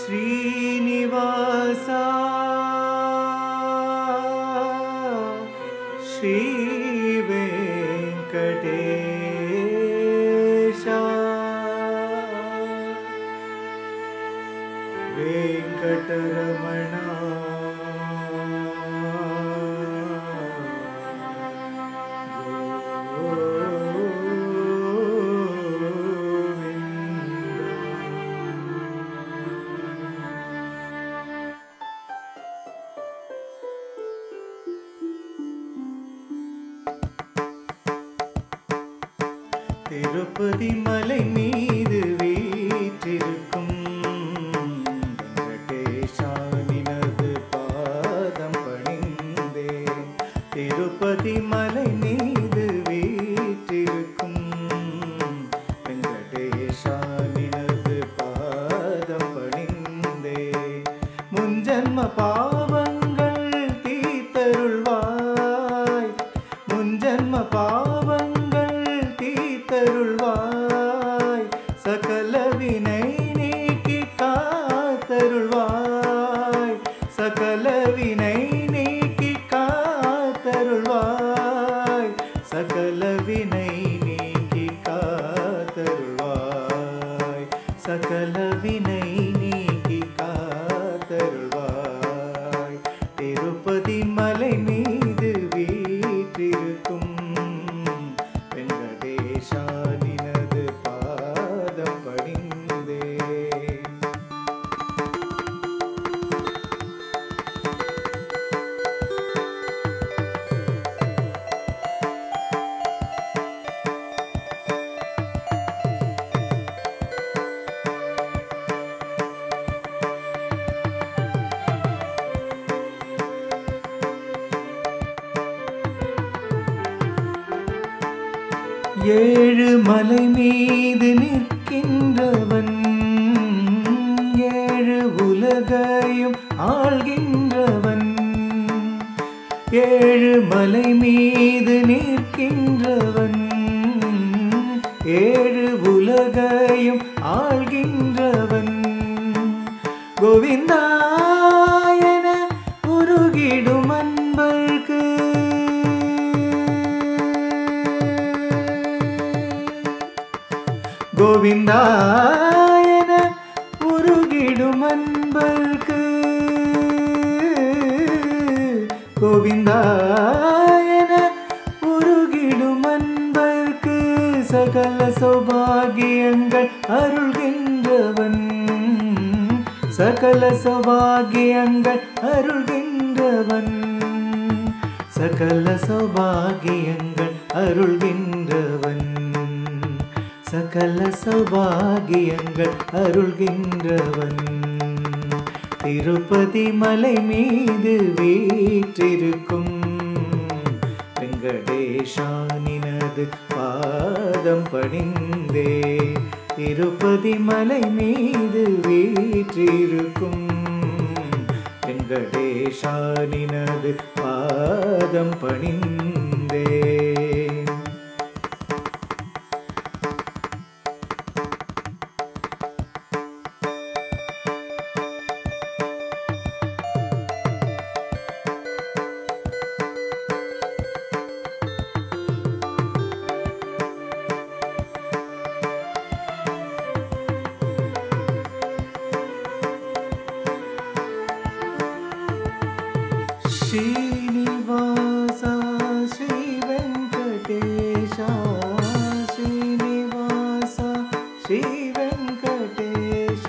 ಶ್ರೀನಿವಾಸ ಶ್ರೀ ವೆಂಕಟೇಶ ವೆಂಕಟರಮಣ திருப்பதி மலை மீது வீற்றிருக்கும் வெங்கடேஷானினது பாதம் பணிந்தேன் திருப்பதி மலை மீது வீற்றிருக்கும் வெங்கடேஷானினது பாதம் பணிந்தேன் முன்ஜன்ம பாவங்கள் தீத்தருள்வாய் முன்ஜன்ம பாவங்கள் தீத்தருள்வாய் சகல வினை நீக்கி காத்தருள்வாய் சகல வினை நீக்கி காத்தருள்வாய் சகல வினை நீக்கி காத்தருள்வாய் சகல வினை நீக்கி காத்தருள்வாய் திருப்பதி மலை மீது வீற்றிருக்கும் வெங்கடேஷானினது பாதம் படிந்தே ஏழு மலை மீது நிற்கின்றவன் ஏழு உலகையும் ஆள்கின்றவன் ஏழு மலை மீது நிற்கின்றவன் ஏழு உலகையும் ஆள்கின்றவன் கோவிந்தா என உருகிடும் அன்பர்க்கு கோவிந்தா என உருகிடும் அன்பர்க்கு கோவிந்தா என உருகிடும் அன்பர்க்கு சகல சௌபாகியங்கள் அருள்கின்றவன் சகல சௌபாகியங்கள் அருள்கின்றவன் சகல சௌபாகியங்கள் அருள்கின்றவன் சகல சௌபாகியங்கள் அருள்கின்றவன் திருப்பதி மலை மீது வீற்றிருக்கும் வெங்கடேஷானினது பாதம் பணிந்தே திருப்பதி மலை மீது வீற்றிருக்கும் வெங்கடேஷானினது பாதம் பணிந்தே ಶ್ರೀನಿವಾಸ ಶ್ರೀ ವೆಂಕಟೇಶ ಶ್ರೀನಿವಾಸ ಶ್ರೀ ವೆಂಕಟೇಶ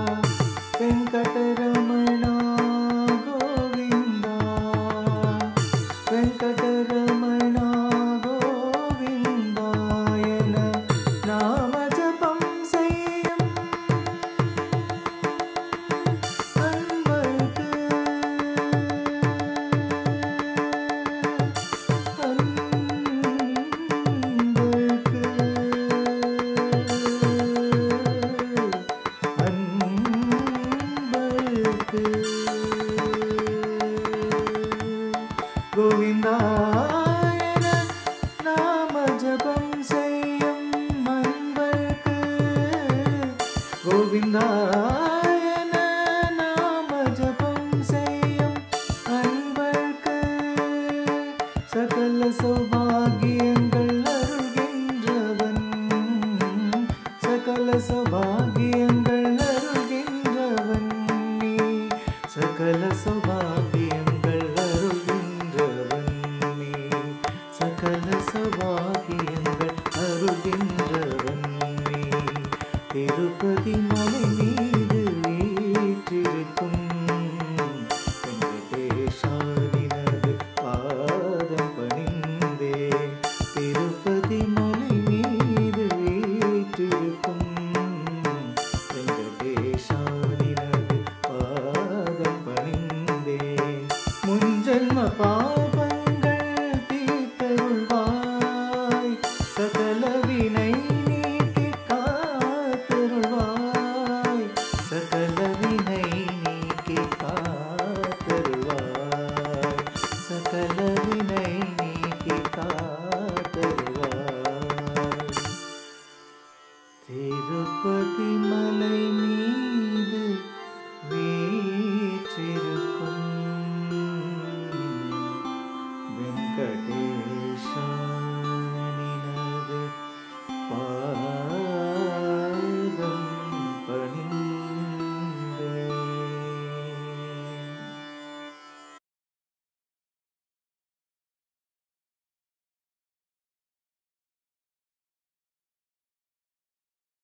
ವೆಂಕಟರಮಣ ಗೋವಿಂದ ವೆಂಕಟರಮಣ ಗೋವಿಂದಾಯನ ನಾಮ ಜಪಂ செய்யும் அன்பர்க்கு அன்பர்க்கு அன்பர்க்கு கோவிந்தாயன நாம ஜபம் செய்யும் அன்பர்க்கு கோவிந்தாயன சௌபாகியங்கள் அருள்கின்றவன் நீ சகல சௌபாகியங்கள் அருள்கின்றவன் நீ சகல சௌபாகியங்கள் அருள்கின்றவன் நீ திருப்பதி மலை மீது வீற்றிருக்கும் வெங்கடேஷாவினது பாதம் பணிந்தேன் திருப்பதி மலை மீது வீற்றிருக்கும் வெங்கடேஷாவினது பாதம் பணிந்தேன் முன்ஜென்ம பாபங்கள் தீர்த்தருள்வாய் சகல வினை நீக்கி காத்தருள்வாய் சகல வினை நீக்கி காத்தருள்வாய் சகல வினை நீக்கி காத்தருள்வாய் திருப்பதி மலை மீது வீற்றிருக்கும் வெங்கடேஷாவினது